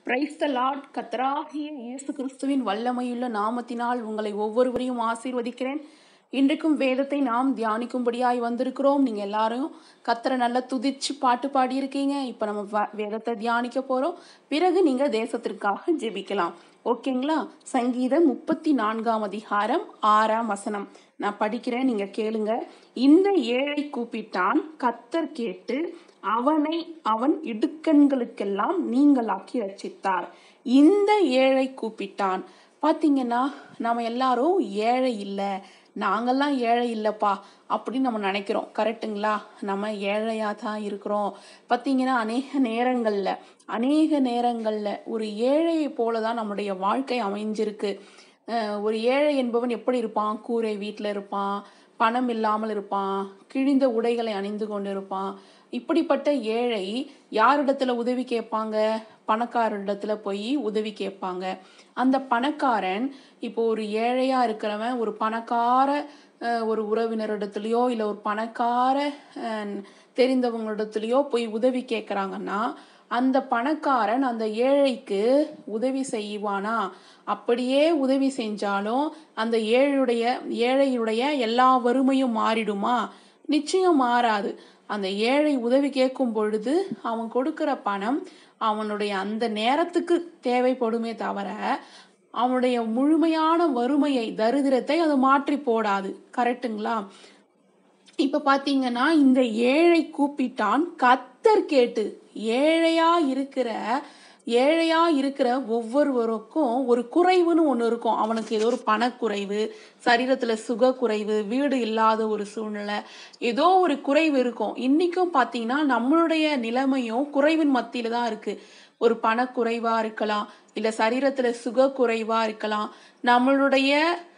praise the Lord கத்தராகிய இயேசு கிறிஸ்துவின் வல்லமையுள்ள நாமத்தினால் உங்களை ஒவ்வொருவரையும் ஆசீர்வதிக்கிறேன் இன்றைக்கும் வேதத்தை நாம் தியானிக்கும்படியாய் வந்திருக்கிறோம் நீங்க எல்லாரும் கத்தரை நல்லா துதிச்சு பாட்டு பாடியிருக்கீங்க இப்போ நம்ம வ- வேதத்தை தியானிக்க போறோம் பிறகு நீங்க தேசத்திற்காக ஜெபிக்கலாம் ஓகேங்களா சங்கீதம் முப்பத்தி நான்காம் அதிகாரம் ஆறாம் வசனம் நான் படிக்கிறேன் நீங்க கேளுங்க இந்த ஏழை கூப்பிட்டான் கத்தர் கேட்டு அவனை அவன் இடுக்கண்களுக்கெல்லாம் நீங்களாக்கி ரட்சித்தார் இந்த ஏழை கூப்பிட்டான் பாத்தீங்கன்னா நம்ம எல்லாரும் ஏழை இல்லை நாங்கெல்லாம் ஏழை இல்லைப்பா அப்படின்னு நம்ம நினைக்கிறோம் கரெக்ட்டுங்களா நம்ம ஏழையா தான் இருக்கிறோம் பார்த்தீங்கன்னா அநேக நேரங்கள்ல அநேக நேரங்கள்ல ஒரு ஏழையை போல தான் நம்முடைய வாழ்க்கை அமைஞ்சிருக்கு அஹ் ஒரு ஏழை என்பவன் எப்படி இருப்பான் கூரை வீட்டில் இருப்பான் பணம் இல்லாமல் இருப்பான் கிழிந்த உடைகளை அணிந்து கொண்டு இருப்பான் இப்படிப்பட்ட ஏழை யாரிடத்துல உதவி கேட்பாங்க பணக்காரரிடத்துல போய் உதவி கேட்பாங்க அந்த பணக்காரன் இப்போ ஒரு ஏழையா இருக்கிறவன் ஒரு பணக்கார அஹ், ஒரு உறவினரிடத்துலயோ இல்லை ஒரு பணக்கார அஹ், தெரிந்தவங்களிடத்துலயோ போய் உதவி கேட்குறாங்கன்னா அந்த பணக்காரன் அந்த ஏழைக்கு உதவி செய்வானா அப்படியே உதவி செஞ்சாலும் அந்த ஏழையுடைய ஏழையுடைய எல்லா வறுமையும் மாறிடுமா நிச்சயம் மாறாது அந்த ஏழை உதவி கேட்கும் பொழுது அவன் கொடுக்கிற பணம் அவனுடைய அந்த நேரத்துக்கு தேவைப்படுமே தவிர அவனுடைய முழுமையான வறுமையை தரித்திரத்தை அது மாற்றி போடாது கரெக்ட்டுங்களா இப்ப பாத்தீங்கன்னா இந்த ஏழை கூப்பிட்டான் கத்தர் கேட்டு ஏழையா இருக்கிற ஏழையா இருக்கிற ஒவ்வொருவருக்கும் ஒரு குறைவுன்னு ஒண்ணு இருக்கும் அவனுக்கு ஏதோ ஒரு பணக்குறைவு சரீரத்துல சுக குறைவு வீடு இல்லாத ஒரு சூழ்நிலை ஏதோ ஒரு குறைவு இருக்கும் இன்னைக்கும் பாத்தீங்கன்னா நம்மளுடைய நிலைமையும் குறைவின் மத்தியில தான் இருக்கு ஒரு பணக்குறைவா இருக்கலாம் இல்ல சரீரத்துல சுக குறைவா இருக்கலாம் நம்மளுடைய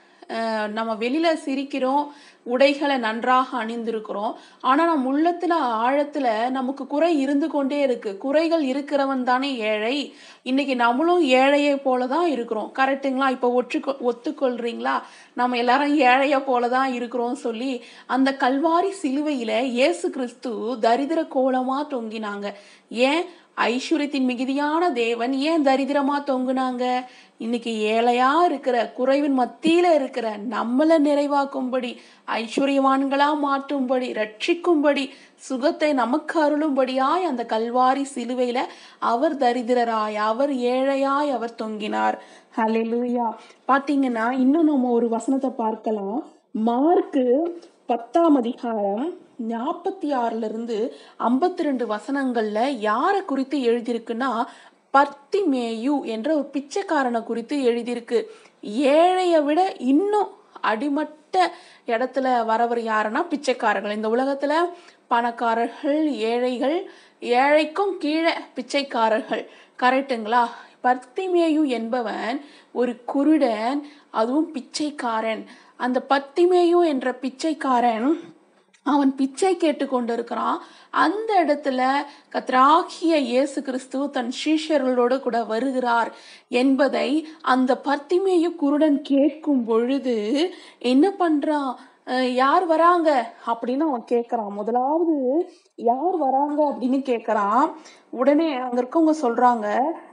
அஹ் நம்ம வெளியில சிரிக்கிறோம் உடைகளை நன்றாக அணிந்திருக்கிறோம் ஆனா நம்ம உள்ளத்துல ஆழத்துல நமக்கு குறை இருந்து கொண்டே இருக்கு குறைகள் இருக்கிறவன் தானே ஏழை இன்னைக்கு நம்மளும் ஏழையை போலதான் இருக்கிறோம் கரெக்ட்டுங்களா இப்ப ஒற்றுக்கொ ஒத்துக்கொள்றீங்களா நம்ம எல்லாரும் ஏழைய போலதான் இருக்கிறோம் சொல்லி அந்த கல்வாரி சிலுவையில இயேசு கிறிஸ்து தரித்திர கோலமா தொங்கினாங்க ஏன் ஐஸ்வர்யத்தின் மிகுதியான தேவன் ஏன் தரித்திரமா தொங்குனாங்க இன்னைக்கு ஏழையா இருக்கிற குறைவின் மத்தியில இருக்கிற நம்மள நிறைவாக்கும்படி ஐஸ்வர்யவான்களா மாற்றும்படி ரட்சிக்கும்படி சுகத்தை நமக்கு அருளும்படியாய் அந்த கல்வாரி சிலுவையில அவர் தரித்திரராய் அவர் ஏழையாய் அவர் தொங்கினார் ஹalleluya பாத்தீங்கன்னா இன்னும் நம்ம ஒரு வசனத்தை பார்க்கலாம் மார்க்கு பத்தாம் அதிகாரம் நாற்பத்தி ஆறுல இருந்து ஐம்பத்தி ரெண்டு வசனங்கள்ல யாரை குறித்து எழுதியிருக்குன்னா பர்த்திமேயு என்ற ஒரு பிச்சைக்காரனை குறித்து எழுதியிருக்கு ஏழையை விட இன்னும் அடிமட்ட இடத்துல வரவர் யாருன்னா பிச்சைக்காரர்கள் இந்த உலகத்துல பணக்காரர்கள் ஏழைகள் ஏழைக்கும் கீழே பிச்சைக்காரர்கள் கரெக்ட்டுங்களா பர்த்திமேயு என்பவன் ஒரு குருடன் அதுவும் பிச்சைக்காரன் அந்த பர்த்திமேயு என்ற பிச்சைக்காரன் அவன் பிச்சை கேட்டு கொண்டிருக்கிறான் அந்த இடத்துல கத்ராகிய இயேசு கிறிஸ்து தன் சீஷர்களோடு கூட வருகிறார் என்பதை அந்த பர்த்திமேயு குருடன் கேட்கும் பொழுது என்ன பண்றான் அஹ் யார் வராங்க அப்படின்னு அவன் கேட்கறான் முதலாவது யார் வராங்க அப்படின்னு கேட்கறான் உடனே அங்க இருக்கவங்க சொல்றாங்க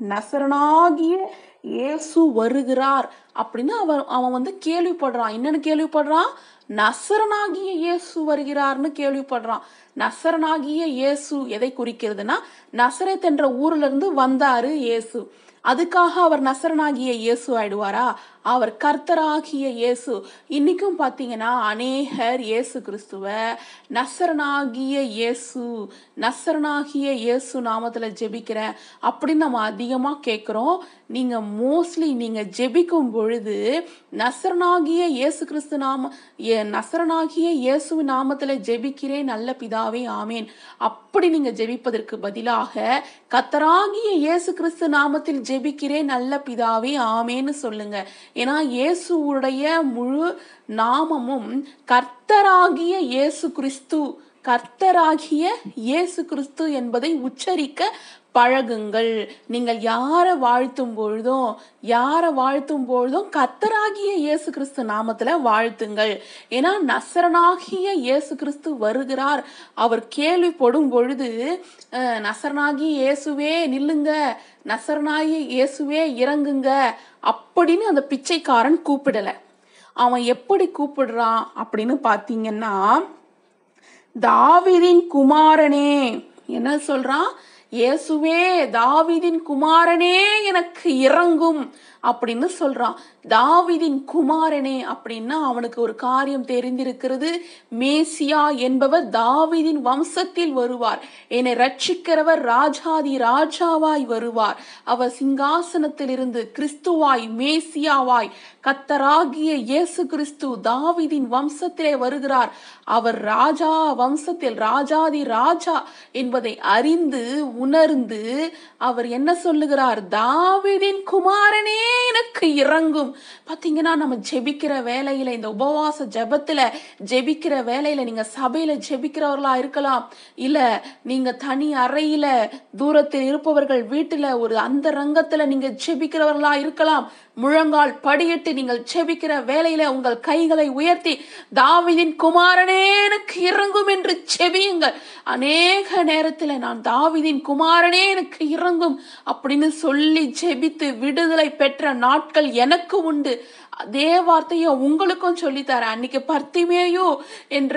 நசரனாகிய இயேசு வருகிறார் அப்படின்னு அவன் அவன் வந்து கேள்விப்படுறான் என்னன்னு கேள்விப்படுறான் நசரனாகிய இயேசு வருகிறார்னு கேள்விப்படுறான் நசரனாகிய இயேசு எதை குறிக்கிறதுனா நசரத் என்ற ஊர்ல இருந்து வந்தாரு இயேசு அதுக்காக அவர் நசரனாகிய இயேசு ஆயிடுவாரா அவர் கர்த்தராகிய இயேசு இன்னைக்கும் பாத்தீங்கன்னா அநேகர் இயேசு கிறிஸ்துவ நசரனாகிய இயேசு நசரனாகிய இயேசு நாமத்துல ஜெபிக்கிறேன் அப்படின்னு நம்ம அதிகமா கேட்கிறோம் நீங்க மோஸ்ட்லி நீங்க ஜெபிக்கும் பொழுது நசரனாகிய இயேசு கிறிஸ்து நாம ஏ- நசரனாகிய இயேசு நாமத்துல ஜெபிக்கிறேன் நல்ல பிதாவே ஆமேன் அப்படி நீங்க ஜெபிப்பதற்கு பதிலாக கத்தராகிய இயேசு கிறிஸ்து நாமத்தில் ஜெபிக்கிறேன் நல்ல பிதாவே ஆமேன்னு சொல்லுங்க ஏன்னா இயேசுவுடைய முழு நாமமும் கர்த்தராகிய இயேசு கிறிஸ்து கர்த்தராகிய இயேசு கிறிஸ்து என்பதை உச்சரிக்க பழகுங்கள் நீங்கள் யாரை வாழ்த்தும் பொழுதும் யாரை வாழ்த்தும் பொழுதும் கத்தராகிய இயேசு கிறிஸ்து நாமத்துல வாழ்த்துங்கள் ஏன்னா நசரனாகிய இயேசு கிறிஸ்து வருகிறார் அவர் கேள்விப்படும் பொழுது அஹ், நசரனாகிய இயேசுவே நில்லுங்க நசரனாகிய இயேசுவே இறங்குங்க அப்படின்னு அந்த பிச்சைக்காரன் கூப்பிடல அவன் எப்படி கூப்பிடுறான் அப்படின்னு பார்த்தீங்கன்னா தாவீதின் குமாரனே என்ன சொல்றான் இயேசுவே தாவீதின் குமாரனே எனக்கு இறங்கும் அப்படின்னு சொல்றான் தாவீதின் குமாரனே அப்படின்னா அவனுக்கு ஒரு காரியம் தெரிந்திருக்கிறது மேசியா என்பவர் தாவீதின் வம்சத்தில் வருவார் என்னை ரட்சிக்கிறவர் ராஜாதி ராஜாவாய் வருவார் அவர் சிங்காசனத்திலிருந்து கிறிஸ்துவாய் மேசியாவாய் கத்தராகிய இயேசு கிறிஸ்து தாவீதின் வம்சத்திலே வருகிறார் அவர் ராஜா வம்சத்தில் ராஜாதி ராஜா என்பதை அறிந்து உணர்ந்து அவர் என்ன சொல்லுகிறார் தாவீதின் குமாரனே எனக்கு இறங்கும் பாத்தீங்கன்னா நம்ம ஜெபிக்கிற வேலையில இந்த உபவாச ஜெபத்துல ஜெபிக்கிற வேலையில நீங்க சபையில ஜெபிக்கிறவர்களா இருக்கலாம் இல்ல நீங்க தனி அறையில தூரத்தில் இருப்பவர்கள் வீட்டுல ஒரு அந்த ரங்கத்துல நீங்க ஜெபிக்கிறவர்களா இருக்கலாம் முழங்கால் படியிட்டு நீங்கள் ஜெபிக்கிற வேலையில உங்கள் கைகளை உயர்த்தி தாவீதின் குமாரனே எனக்கு இறங்கும் என்று ஜெபியுங்கள் அநேக நேரத்துல நான் தாவீதின் குமாரனே எனக்கு இறங்கும் அப்படின்னு சொல்லி ஜெபித்து விடுதலை பெற்ற நாட்கள் எனக்கு உண்டு அதே வார்த்தையை உங்களுக்கும் சொல்லித்தரேன் அன்னைக்கு பர்த்திமேயோ என்ற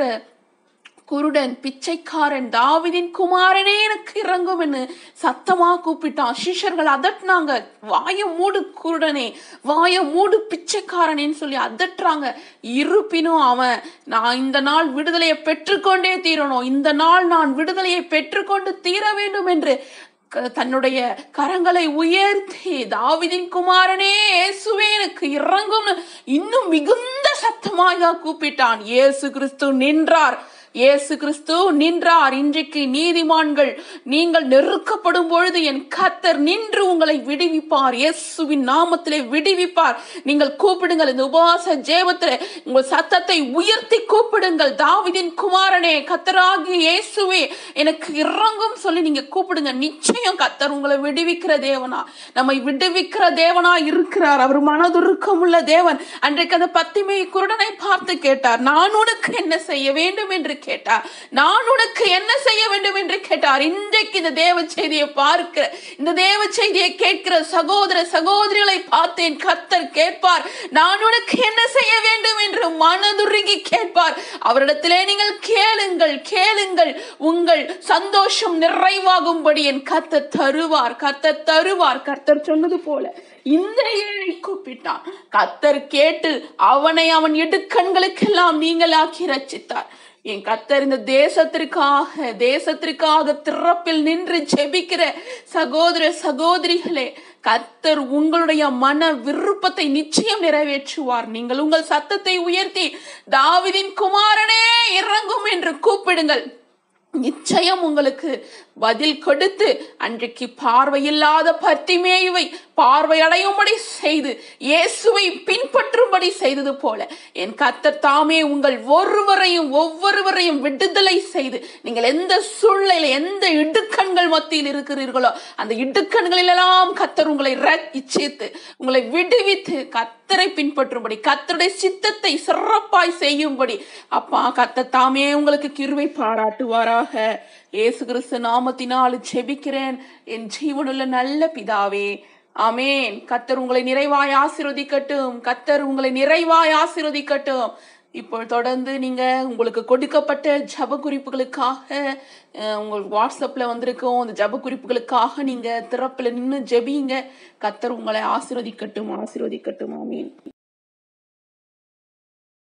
குருடன் பிச்சைக்காரன் தாவிதின் குமாரனே எனக்கு இறங்கும்னு சத்தமா கூப்பிட்டான் சிஷ்யர்கள் அதட்டினாங்க வாய மூடு குருடனே வாய மூடு பிச்சைக்காரனேன்னு சொல்லி அதட்டுறாங்க இருப்பினும் அவன் நான் இந்த நாள் விடுதலையை பெற்றுக்கொண்டே தீரணும் இந்த நாள் நான் விடுதலையை பெற்றுக்கொண்டு தீர வேண்டும் என்று க- தன்னுடைய கரங்களை உயர்த்தி தாவிதின் குமாரனே இயேசுவே எனக்கு இறங்கும்னு இன்னும் மிகுந்த சத்தமாக கூப்பிட்டான் இயேசு கிறிஸ்து நின்றார் இயேசு கிறிஸ்து நின்றார் இன்றைக்கு நீதிமான்கள் நீங்கள் நெருக்கப்படும் பொழுது என் கத்தர் நின்று உங்களை விடுவிப்பார் இயேசுவின் நாமத்திலே விடுவிப்பார் நீங்கள் கூப்பிடுங்கள் இந்த உபவாச ஜெபத்திலே உங்கள் சத்தத்தை உயர்த்தி கூப்பிடுங்கள் தாவிதின் குமாரனே கத்தராகிய இயேசுவே எனக்கு இறங்கும் சொல்லி நீங்க கூப்பிடுங்க நிச்சயம் கத்தர் உங்களை விடுவிக்கிற தேவனா நம்மை விடுவிக்கிற தேவனா இருக்கிறார் அவர் மனதுருக்கம் உள்ள தேவன் அன்றைக்கு அந்த பத்திமை குருடனை பார்த்து கேட்டார் நான் உனக்கு என்ன செய்ய வேண்டும் என்று கேட்டார் நான் உனக்கு என்ன செய்ய வேண்டும் என்று கேட்டார் இன்றைக்கு இந்த தேவ செய்தியை பார்க்கிற இந்த தேவ செய்தியை கேட்கிற சகோதர சகோதரிகளை பார்த்தேன் கத்தர் கேட்பார் நான் உனக்கு என்ன செய்ய வேண்டும் என்று மனதுருகி கேட்பார் அவரிடத்திலே நீங்கள் கேளுங்கள் கேளுங்கள் உங்கள் சந்தோஷம் நிறைவாகும்படி என் கத்தர் தருவார் கத்தர் தருவார் கத்தர் சொன்னது போல இந்த ஏழை கூப்பிட்டான் கத்தர் கேட்டு அவனை அவன் இடுக்கண்களுக்கெல்லாம் நீங்களாக்கி ரச்சித்தார் என் கத்தர் இந்த தேசத்திற்காக தேசத்திற்காக திறப்பில் நின்று ஜெபிக்கிற சகோதர சகோதரிகளே கத்தர் உங்களுடைய மன விருப்பத்தை நிச்சயம் நிறைவேற்றுவார் நீங்கள் உங்கள் சத்தத்தை உயர்த்தி தாவிதின் குமாரனே இறங்கும் என்று கூப்பிடுங்கள் நிச்சயம் உங்களுக்கு பதில் கொடுத்து அன்றைக்கு பார்வையில்லாத பத்திமேயுவை பார்வை அடையும்படி செய்து இயேசுவை பின்பற்றும்படி செய்தது போல என் கத்தர் தாமே உங்கள் ஒருவரையும் ஒவ்வொருவரையும் விடுதலை செய்து நீங்கள் எந்த சூழ்நிலையில எந்த இடுக்கண்கள் மத்தியில் இருக்கிறீர்களோ அந்த இடுக்கண்களிலெல்லாம் கத்தர் உங்களை ரட்சித்து உங்களை விடுவித்து கத்தரை பின்பற்றும்படி கத்தருடைய சித்தத்தை சிறப்பாய் செய்யும்படி அப்பா கத்த தாமே உங்களுக்கு கிருவை பாராட்டுவாராக இயேசு கிறிஸ்து நாமத்தினால் ஜெபிக்கிறேன் என் ஜீவனுள்ள நல்ல பிதாவே ஆமேன் கத்தர் உங்களை நிறைவாய் ஆசீர்வதிக்கட்டும் கத்தர் உங்களை நிறைவாய் ஆசீர்வதிக்கட்டும் இப்போ தொடர்ந்து நீங்க உங்களுக்கு கொடுக்கப்பட்ட ஜப குறிப்புகளுக்காக அஹ், உங்கள் வாட்ஸ்அப்ல வந்திருக்கோம் அந்த ஜப குறிப்புகளுக்காக நீங்க திறப்புல நின்று ஜெபிங்க கத்தர் உங்களை ஆசீர்வதிக்கட்டும் ஆசீர்வதிக்கட்டும் ஆமீன்